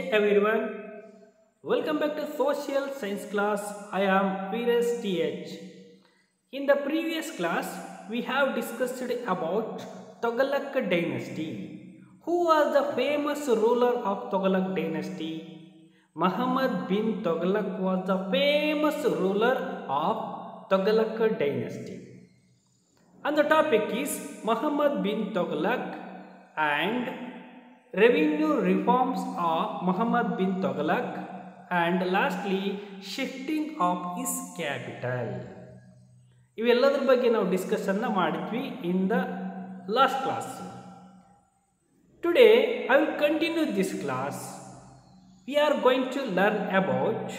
everyone. Welcome back to Social Science class. I am Veeras TH. In the previous class, we have discussed about Toghalak dynasty. Who was the famous ruler of Toghalak dynasty? Muhammad bin Toghalak was the famous ruler of Toghalak dynasty. And the topic is Muhammad bin Toghalak and revenue reforms of Muhammad bin Toghalak and lastly shifting of his capital. ಇವೆಲ್ಲದ್ರ ಬಗ್ಗೆ ನಾವು ಡಿಸ್ಕಷನ್ನ ಮಾಡಿದ್ವಿ in the last class today I will continue this class we are going to learn about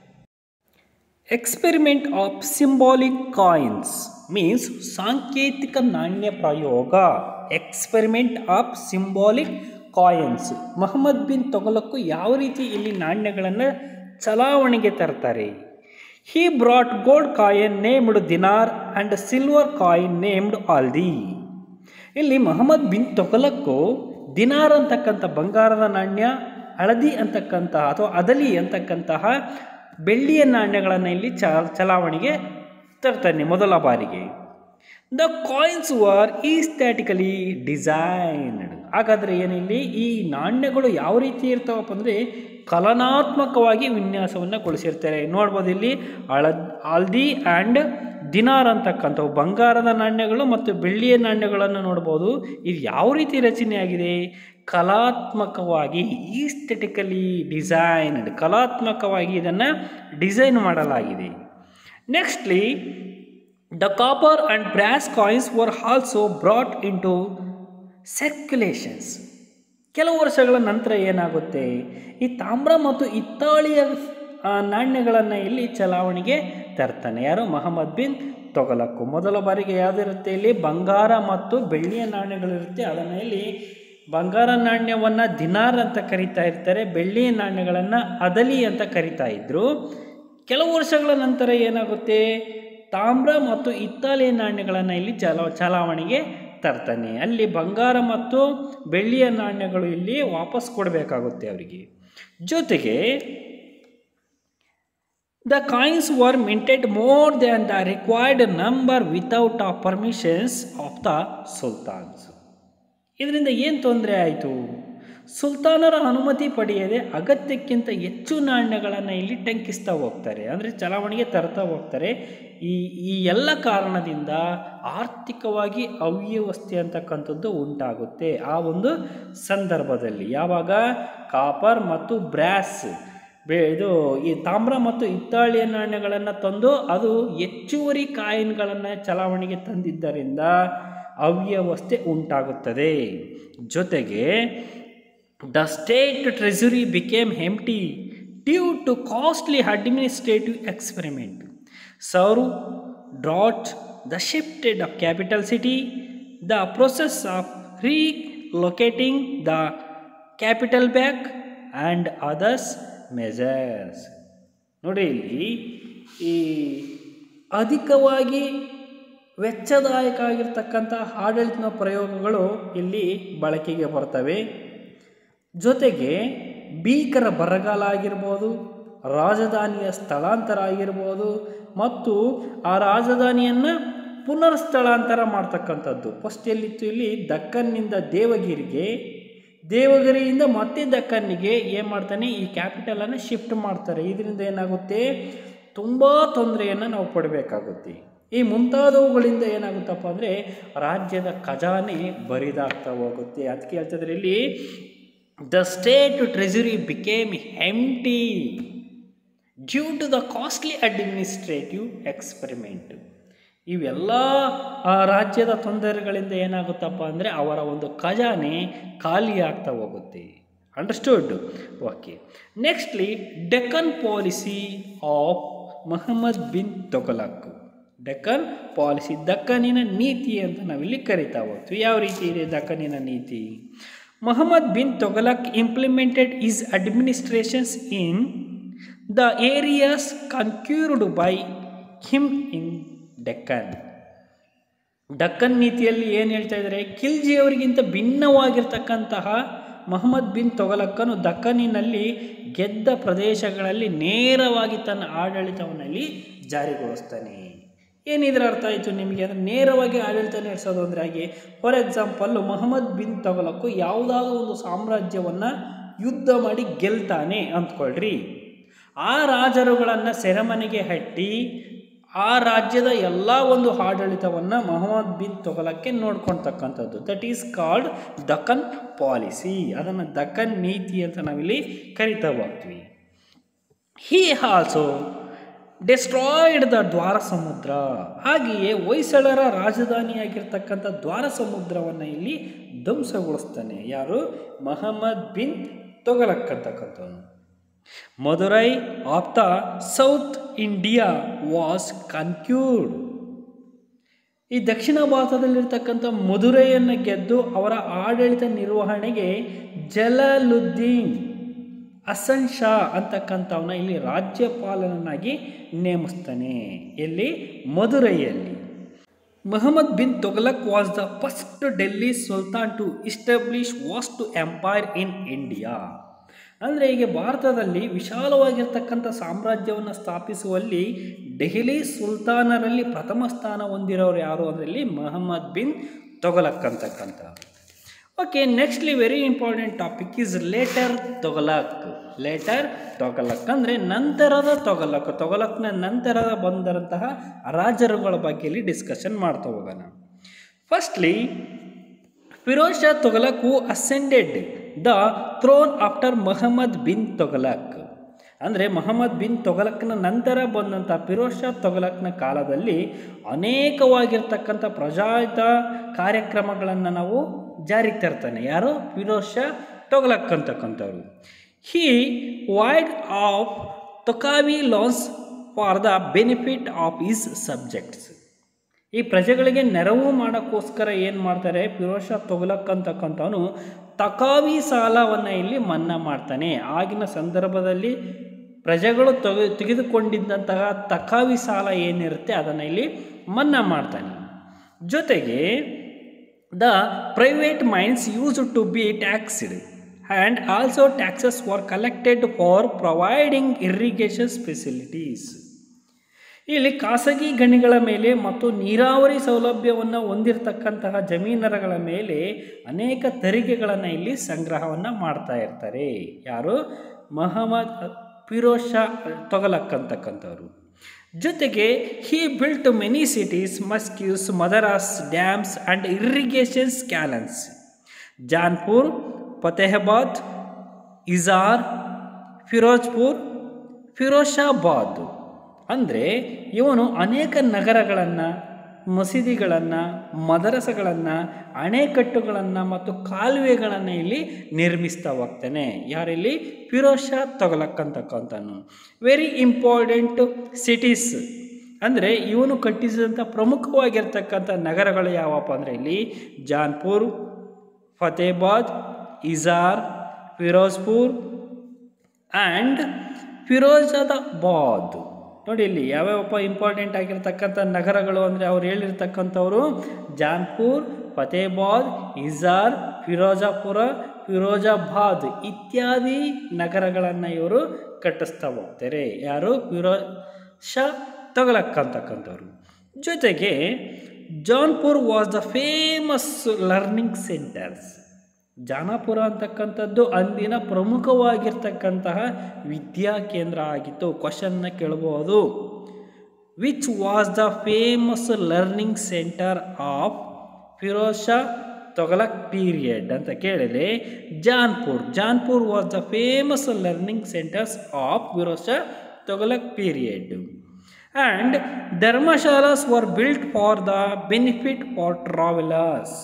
experiment of symbolic coins means ಸಾಂಕೇತಿಕ ನಾಣ್ಯ ಪ್ರಯೋಗ experiment of symbolic coins Mohammed bin ತೊಗೊಲಕ್ಕೂ ಯಾವ ರೀತಿ ಇಲ್ಲಿ ನಾಣ್ಯಗಳನ್ನು ಚಲಾವಣೆಗೆ ತರ್ತಾರೆ he brought gold coin named dinar and silver coin named ಆಲ್ದಿ ಇಲ್ಲಿ ಮೊಹಮ್ಮದ್ ಬಿನ್ ತೊಗೊಲಕ್ಕೂ ದಿನಾರ್ ಅಂತಕ್ಕಂಥ ಬಂಗಾರದ ನಾಣ್ಯ ಹಳದಿ ಅಂತಕ್ಕಂತಹ ಅಥವಾ ಅದಲಿ ಅಂತಕ್ಕಂತಹ ಬೆಳ್ಳಿಯ ನಾಣ್ಯಗಳನ್ನು ಇಲ್ಲಿ ಚ ಚಲಾವಣೆಗೆ ತರ್ತಾನೆ ಮೊದಲ ಬಾರಿಗೆ the coins were aesthetically designed ಹಾಗಾದರೆ ಏನಿಲ್ಲಿ ಈ ನಾಣ್ಯಗಳು ಯಾವ ರೀತಿ ಇರ್ತಾವಪ್ಪ ಅಂದರೆ ಕಲನಾತ್ಮಕವಾಗಿ ವಿನ್ಯಾಸವನ್ನು ಗೊಳಿಸಿರ್ತಾರೆ ನೋಡ್ಬೋದು ಇಲ್ಲಿ ಹಳ ಹಲ್ದಿ ಆ್ಯಂಡ್ ದಿನಾರ್ ಅಂತಕ್ಕಂಥವು ಬಂಗಾರದ ನಾಣ್ಯಗಳು ಮತ್ತು ಬೆಳ್ಳಿಯ ನಾಣ್ಯಗಳನ್ನು ನೋಡ್ಬೋದು ಇದು ಯಾವ ರೀತಿ ರಚನೆಯಾಗಿದೆ ಕಲಾತ್ಮಕವಾಗಿ ಈಸ್ಥೆಟಿಕಲಿ ಡಿಸೈನ್ಡ್ ಕಲಾತ್ಮಕವಾಗಿ ಇದನ್ನು ಡಿಸೈನ್ ಮಾಡಲಾಗಿದೆ nextly the copper and brass coins were also brought in to circulations ಕೆಲವು ವರ್ಷಗಳ ನಂತರ ಏನಾಗುತ್ತೆ ಈ ತಾಮ್ರ ಮತ್ತು ಹಿತ್ತಾಳಿಯ ನಾಣ್ಯಗಳನ್ನು ಇಲ್ಲಿ ಚಲಾವಣೆಗೆ ತರ್ತಾನೆ ಯಾರು ಮೊಹಮ್ಮದ್ ಬಿನ್ ತೊಗಲಕ್ಕು ಮೊದಲ ಬಾರಿಗೆ ಯಾವುದಿರುತ್ತೆ ಇಲ್ಲಿ ಬಂಗಾರ ಮತ್ತು ಬೆಳ್ಳಿಯ ನಾಣ್ಯಗಳಿರುತ್ತೆ ಅದನ್ನು ಇಲ್ಲಿ ಬಂಗಾರ ನಾಣ್ಯವನ್ನು ದಿನಾರ್ ಅಂತ ಕರಿತಾ ಇರ್ತಾರೆ ಬೆಳ್ಳಿಯ ನಾಣ್ಯಗಳನ್ನು ಅದಲಿ ಅಂತ ಕರಿತಾ ಇದ್ರು ಕೆಲವು ವರ್ಷಗಳ ನಂತರ ಏನಾಗುತ್ತೆ ತಾಮ್ರ ಮತ್ತು ಹಿತ್ತಾಳೆಯ ನಾಣ್ಯಗಳನ್ನು ಇಲ್ಲಿ ಚಲ ಚಲಾವಣೆಗೆ ತರ್ತಾನೆ ಅಲ್ಲಿ ಬಂಗಾರ ಮತ್ತು ಬೆಳ್ಳಿಯ ನಾಣ್ಯಗಳು ಇಲ್ಲಿ ವಾಪಸ್ ಕೊಡಬೇಕಾಗುತ್ತೆ ಅವರಿಗೆ ಜೊತೆಗೆ the coins were minted more than the required number without a permissions of the sultans ಇದರಿಂದ ಏನು ತೊಂದರೆ ಆಯಿತು ಸುಲ್ತಾನರ ಅನುಮತಿ ಪಡೆಯದೆ ಅಗತ್ಯಕ್ಕಿಂತ ಹೆಚ್ಚು ನಾಣ್ಯಗಳನ್ನು ಇಲ್ಲಿ ಟಂಕಿಸ್ತಾ ಹೋಗ್ತಾರೆ ಅಂದರೆ ಚಲಾವಣೆಗೆ ತರ್ತಾ ಹೋಗ್ತಾರೆ ಈ ಈ ಎಲ್ಲ ಕಾರಣದಿಂದ ಆರ್ಥಿಕವಾಗಿ ಅವ್ಯವಸ್ಥೆ ಅಂತಕ್ಕಂಥದ್ದು ಉಂಟಾಗುತ್ತೆ ಆ ಒಂದು ಸಂದರ್ಭದಲ್ಲಿ ಯಾವಾಗ ಕಾಪರ್ ಮತ್ತು ಬ್ರ್ಯಾಸ್ ಬೇ ಇದು ಈ ತಾಮ್ರ ಮತ್ತು ಹಿತ್ತಾಳಿಯ ನಾಣ್ಯಗಳನ್ನು ತಂದು ಅದು ಹೆಚ್ಚುವರಿ ಕಾಯಿನ್ಗಳನ್ನು ಚಲಾವಣೆಗೆ ತಂದಿದ್ದರಿಂದ ಅವ್ಯವಸ್ಥೆ ಉಂಟಾಗುತ್ತದೆ ಜೊತೆಗೆ the state treasury became empty due to costly administrative experiment ಸರ್ವ್ ಡ್ರಾಟ್ the shifted of capital city the process of relocating the capital back and others measures ನೋಡಿ ಇಲ್ಲಿ ಈ ಅಧಿಕವಾಗಿ ವೆಚ್ಚದಾಯಕ ಆಗಿರ್ತಕ್ಕಂಥ ಆಡಳಿತ ಪ್ರಯೋಗಗಳು ಇಲ್ಲಿ ಬಳಕೆಗೆ ಬರ್ತವೆ ಜೊತೆಗೆ ಭೀಕರ ಬರಗಾಲ ಆಗಿರ್ಬೋದು ರಾಜಧಾನಿಯ ಸ್ಥಳಾಂತರ ಆಗಿರ್ಬೋದು ಮತ್ತು ಆ ರಾಜಧಾನಿಯನ್ನು ಪುನರ್ ಸ್ಥಳಾಂತರ ಮಾಡ್ತಕ್ಕಂಥದ್ದು ಫಸ್ಟ್ ಎಲ್ಲಿತ್ತು ಇಲ್ಲಿ ದಕ್ಕನ್ನಿಂದ ದೇವಗಿರಿಗೆ ದೇವಗಿರಿಯಿಂದ ಮತ್ತೆ ದಕ್ಕನ್ನಿಗೆ ಏನು ಮಾಡ್ತಾನೆ ಈ ಕ್ಯಾಪಿಟಲನ್ನು ಶಿಫ್ಟ್ ಮಾಡ್ತಾರೆ ಇದರಿಂದ ಏನಾಗುತ್ತೆ ತುಂಬ ತೊಂದರೆಯನ್ನು ನಾವು ಪಡಬೇಕಾಗುತ್ತೆ ಈ ಮುಂತಾದವುಗಳಿಂದ ಏನಾಗುತ್ತಪ್ಪ ಅಂದರೆ ರಾಜ್ಯದ ಖಜಾನೆ ಬರಿದಾಗ್ತಾ ಹೋಗುತ್ತೆ ಅದಕ್ಕೆ ಹೇಳ್ತಿದ್ರೆ ಇಲ್ಲಿ the state treasury became empty due to the costly administrative experiment ಇವೆಲ್ಲ ರಾಜ್ಯದ ತೊಂದರೆಗಳಿಂದ ಏನಾಗುತ್ತಪ್ಪ ಅಂದರೆ ಅವರ ಒಂದು ಖಜಾನೆ ಖಾಲಿ ಆಗ್ತಾ ಹೋಗುತ್ತೆ understood okay nextly Deccan policy of Mohammed bin Tughlaq Deccan policy ದಕ್ಕನಿನ ನೀತಿ ಅಂತ ನಾವಿಲ್ಲಿ ಕರಿತಾ ಹೋಗ್ತೀವಿ ಯಾವ ರೀತಿ ಇದೆ ದಕ್ಕನಿನ ನೀತಿ Mohammed bin Tughlaq implemented is administrations in the areas conquered by him in Deccan Deccan ನೀತಿಯಲ್ಲಿ ಏನು ಹೇಳ್ತಾ ಇದ್ದಾರೆ ಖಿಲ್ಜಿಯವರಿಗಿಂತ ಭಿನ್ನವಾಗಿರ್ತಕ್ಕಂತಹ ಮೊಹಮ್ಮದ್ ಬಿನ್ ತೊಗಲಕ್ಕನು ದಕ್ಕನಿನಲ್ಲಿ ಗೆದ್ದ ಪ್ರದೇಶಗಳಲ್ಲಿ ನೇರವಾಗಿ ತನ್ನ ಆಡಳಿತವನ್ನಲ್ಲಿ ಜಾರಿಗೊಳಿಸ್ತಾನೆ ಏನಿದ್ರ ಅರ್ಥ ಆಯಿತು ನಿಮಗೆ ಅಂದರೆ ನೇರವಾಗಿ ಆಡಳಿತ ನಡೆಸೋದು ಅಂದರೆ ಹಾಗೆ ಫಾರ್ ಎಕ್ಸಾಂಪಲ್ಲು ಮೊಹಮ್ಮದ್ ಬಿನ್ ತೊಗಲಕ್ಕು ಯಾವುದಾದ್ರೂ ಒಂದು ಸಾಮ್ರಾಜ್ಯವನ್ನು ಯುದ್ಧ ಮಾಡಿ ಗೆಲ್ತಾನೆ ಅಂದ್ಕೊಳ್ರಿ ಆ ರಾಜರುಗಳನ್ನು ಸೆರೆಮನೆಗೆ ಹಟ್ಟಿ ಆ ರಾಜ್ಯದ ಎಲ್ಲ ಒಂದು ಆಡಳಿತವನ್ನು ಮೊಹಮ್ಮದ್ ಬಿನ್ ತೊಗಲಕ್ಕೆ ನೋಡ್ಕೊಳ್ತಕ್ಕಂಥದ್ದು that is called Deccan policy ಅದನ್ನು ದಕ್ಕನ್ ನೀತಿ ಅಂತ ನಾವಿಲ್ಲಿ ಕರಿತಾ ಹೋಗ್ತೀವಿ ಹಿ ಆಲ್ಸೋ ಡೆಸ್ಟ್ರಾಯ್ಡ್ ದ ದ್ವಾರ ಸಮುದ್ರ ಹಾಗೆಯೇ ಹೊಯ್ಸಳರ ರಾಜಧಾನಿಯಾಗಿರ್ತಕ್ಕಂಥ ದ್ವಾರ ಸಮುದ್ರವನ್ನು ಇಲ್ಲಿ ಧ್ವಂಸಗೊಳಿಸ್ತಾನೆ ಯಾರು ಮಹಮ್ಮದ್ ಬಿನ್ ತೊಗಲಕ್ ಅಂತಕ್ಕಂಥವನು Madurai of the South India was conquered ಈ ದಕ್ಷಿಣ ಭಾರತದಲ್ಲಿರ್ತಕ್ಕಂಥ ಮಧುರೆಯನ್ನು ಗೆದ್ದು ಅವರ ಆಡಳಿತ ನಿರ್ವಹಣೆಗೆ ಜಲಾಲುದ್ದೀನ್ ಹಸನ್ ಶಾ ಅಂತಕ್ಕಂಥವನ್ನ ಇಲ್ಲಿ ರಾಜ್ಯಪಾಲನನ್ನಾಗಿ ನೇಮಿಸ್ತಾನೆ ಎಲ್ಲಿ ಮಧುರೈಯಲ್ಲಿ Mohammed bin Tughlaq was the first Delhi sultan to establish vast empire in India ಅಂದರೆ ಈಗ ಭಾರತದಲ್ಲಿ ವಿಶಾಲವಾಗಿರ್ತಕ್ಕಂಥ ಸಾಮ್ರಾಜ್ಯವನ್ನು ಸ್ಥಾಪಿಸುವಲ್ಲಿ ದೆಹಲಿ ಸುಲ್ತಾನರಲ್ಲಿ ಪ್ರಥಮ ಸ್ಥಾನ ಹೊಂದಿರೋರು ಯಾರು ಅಂದರೆ ಇಲ್ಲಿ ಮೊಹಮ್ಮದ್ ಬಿನ್ ತೊಗಲಕ್ ಅಂತಕ್ಕಂಥ okay nextly very important topic is later Tughlaq later Tughlaq ಅಂದರೆ ನಂತರದ ತೊಗಲಕ್ ತೊಗಲಕ್ನ ನಂತರದ ಬಂದಂತಹ ರಾಜರುಗಳ ಬಗ್ಗೆ ಇಲ್ಲಿ ಡಿಸ್ಕಷನ್ ಮಾಡ್ತಾ ಹೋಗೋಣ firstly Firoz Shah Tughlaq who ascended the throne after Mohammed bin Tughlaq ಅಂದರೆ ಮೊಹಮ್ಮದ್ ಬಿನ್ ತೊಗಲಕ್ನ ನಂತರ ಬಂದಂಥ ಫಿರೋಜ್ ಶಾ ತೊಗಲಕ್ನ ಕಾಲದಲ್ಲಿ ಅನೇಕವಾಗಿರ್ತಕ್ಕಂಥ ಪ್ರಜಾಹಿತ ಕಾರ್ಯಕ್ರಮಗಳನ್ನು ನಾವು ಜಾರಿಗೆ ತರ್ತಾನೆ ಯಾರು ಫಿರೋಜ್ ಶಾ ತೊಗಲಕ್ ಅಂತಕ್ಕಂಥವ್ರು he waived off taccavi loans for the benefit of his subjects ಈ ಪ್ರಜೆಗಳಿಗೆ ನೆರವು ಮಾಡೋಕ್ಕೋಸ್ಕರ ಏನು ಮಾಡ್ತಾರೆ ಫಿರೋಜ್ ಶಾ ತೊಗಲಕ್ ಅಂತಕ್ಕಂಥವನು ತಕಾವಿ ಸಾಲವನ್ನು ಇಲ್ಲಿ ಮನ್ನಾ ಮಾಡ್ತಾನೆ ಆಗಿನ ಸಂದರ್ಭದಲ್ಲಿ ಪ್ರಜೆಗಳು ತೆಗೆ ತೆಗೆದುಕೊಂಡಿದ್ದಂತಹ ತಕಾವಿ ಸಾಲ ಏನಿರುತ್ತೆ ಅದನ್ನು ಇಲ್ಲಿ ಮನ್ನಾ ಮಾಡ್ತಾನೆ ಜೊತೆಗೆ the private mines used to be taxed and also taxes were collected for providing irrigation facilities ಇಲ್ಲಿ ಖಾಸಗಿ ಗಣಿಗಳ ಮೇಲೆ ಮತ್ತು ನೀರಾವರಿ ಸೌಲಭ್ಯವನ್ನು ಹೊಂದಿರತಕ್ಕಂತಹ ಜಮೀನರಗಳ ಮೇಲೆ ಅನೇಕ ತೆರಿಗೆಗಳನ್ನು ಇಲ್ಲಿ ಸಂಗ್ರಹವನ್ನು ಮಾಡ್ತಾ ಇರ್ತಾರೆ ಯಾರು ಮಹಮ್ಮದ್ ಫಿರೋಜ್ ಶಾ ತೊಗಲಕ್ ಅಂತಕ್ಕಂಥವ್ರು ಜೊತೆಗೆ he built many cities mosques madrasas dams and irrigations canals Jaunpur Fatehabad Hisar Firozpur Firozabad ಅಂದರೆ ಇವನು ಅನೇಕ ನಗರಗಳನ್ನು ಮಸೀದಿಗಳನ್ನು ಮದರಸಗಳನ್ನು ಅಣೆಕಟ್ಟುಗಳನ್ನು ಮತ್ತು ಕಾಲುವೆಗಳನ್ನು ಇಲ್ಲಿ ನಿರ್ಮಿಸ್ತಾ ಹೋಗ್ತಾನೆ ಯಾರಿಲ್ಲಿ ಫಿರೋಜ್ ಶಾ ತೊಗಲಕ್ ಅಂತಕ್ಕಂಥನು ವೆರಿ ಇಂಪಾರ್ಟೆಂಟ್ ಸಿಟೀಸ್ ಅಂದರೆ ಇವನು ಕಟ್ಟಿಸಿದಂಥ ಪ್ರಮುಖವಾಗಿರ್ತಕ್ಕಂಥ ನಗರಗಳು ಯಾವಪ್ಪ ಅಂದರೆ ಇಲ್ಲಿ ಜಾನ್ಪುರ್ ಫತೇಬಾದ್ ಇಜಾರ್ ಫಿರೋಜ್ಪುರ್ ಆ್ಯಂಡ್ ಫಿರೋಜಾದಾಬಾದ್ ನೋಡಿ ಇಲ್ಲಿ ಯಾವ್ಯಾವಪ್ಪ ಇಂಪಾರ್ಟೆಂಟ್ ಆಗಿರ್ತಕ್ಕಂಥ ನಗರಗಳು ಅಂದರೆ ಅವ್ರು ಹೇಳಿರ್ತಕ್ಕಂಥವ್ರು ಜಾನ್ಪುರ್ ಫತೇಬಾದ್ ಇಜಾರ್ ಫಿರೋಜಾಪುರ ಫಿರೋಜಾಬಾದ್ ಇತ್ಯಾದಿ ನಗರಗಳನ್ನು ಇವರು ಕಟ್ಟಿಸ್ತಾ ಹೋಗ್ತಾರೆ ಯಾರು ಫಿರೋಜ್ ಶಾ ತೊಗಲಕ್ ಅಂತಕ್ಕಂಥವ್ರು ಜೊತೆಗೆ Jaunpur was the famous learning centers Jaunpur ಅಂತಕ್ಕಂಥದ್ದು ಅಂದಿನ ಪ್ರಮುಖವಾಗಿರ್ತಕ್ಕಂತಹ ವಿದ್ಯಾ ಕೇಂದ್ರ ಆಗಿತ್ತು ಕ್ವಶನ್ನ ಕೇಳಬಹುದು which was the famous learning center of Firoz Shah Tughlaq period ಅಂತ ಕೇಳಿದರೆ Jaunpur Jaunpur was the famous learning centers of Firoz Shah Tughlaq period and dharamshalas were built for the benefit for travellers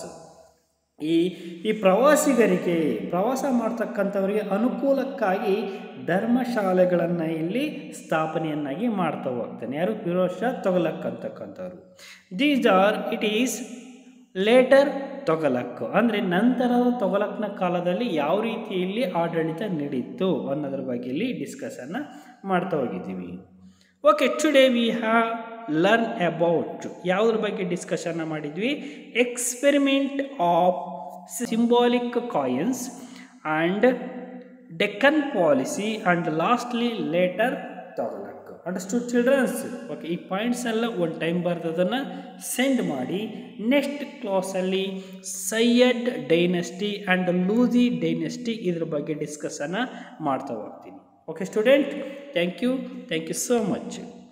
ಈ ಈ ಪ್ರವಾಸಿಗರಿಗೆ ಪ್ರವಾಸ ಮಾಡ್ತಕ್ಕಂಥವರಿಗೆ ಅನುಕೂಲಕ್ಕಾಗಿ ಧರ್ಮಶಾಲೆಗಳನ್ನು ಇಲ್ಲಿ ಸ್ಥಾಪನೆಯನ್ನಾಗಿ ಮಾಡ್ತಾ ಹೋಗ್ತಾನೆ ಯಾರು ಫಿರೋಜ್ ಶಾ ತೊಗಲಕ್ ಅಂತಕ್ಕಂಥವ್ರು these are it is later Tughlaq ಅಂದರೆ ನಂತರದ ತೊಗಲಕ್ನ ಕಾಲದಲ್ಲಿ ಯಾವ ರೀತಿಯಲ್ಲಿ ಆಡಳಿತ ನಡೀತು ಅನ್ನೋದ್ರ ಬಗ್ಗೆ ಇಲ್ಲಿ ಡಿಸ್ಕಸನ್ನು ಮಾಡ್ತಾ ಹೋಗಿದ್ದೀವಿ okay today we have learn about ಯಾವುದ್ರ ಬಗ್ಗೆ ಡಿಸ್ಕಷನ್ನ ಮಾಡಿದ್ವಿ experiment of symbolic coins and Deccan policy and lastly later Tughlaq understood children's okay ಈ ಪಾಯಿಂಟ್ಸ್ ಎಲ್ಲ ಒಂದು ಟೈಮ್ ಬರ್ತದನ್ನು ಸೆಂಡ್ ಮಾಡಿ ನೆಕ್ಸ್ಟ್ ಕ್ಲಾಸಲ್ಲಿ Sayyid dynasty and Lodi dynasty ಇದ್ರ ಬಗ್ಗೆ ಡಿಸ್ಕಸನ್ನು ಮಾಡ್ತಾ ಹೋಗ್ತೀನಿ okay student thank you thank you so much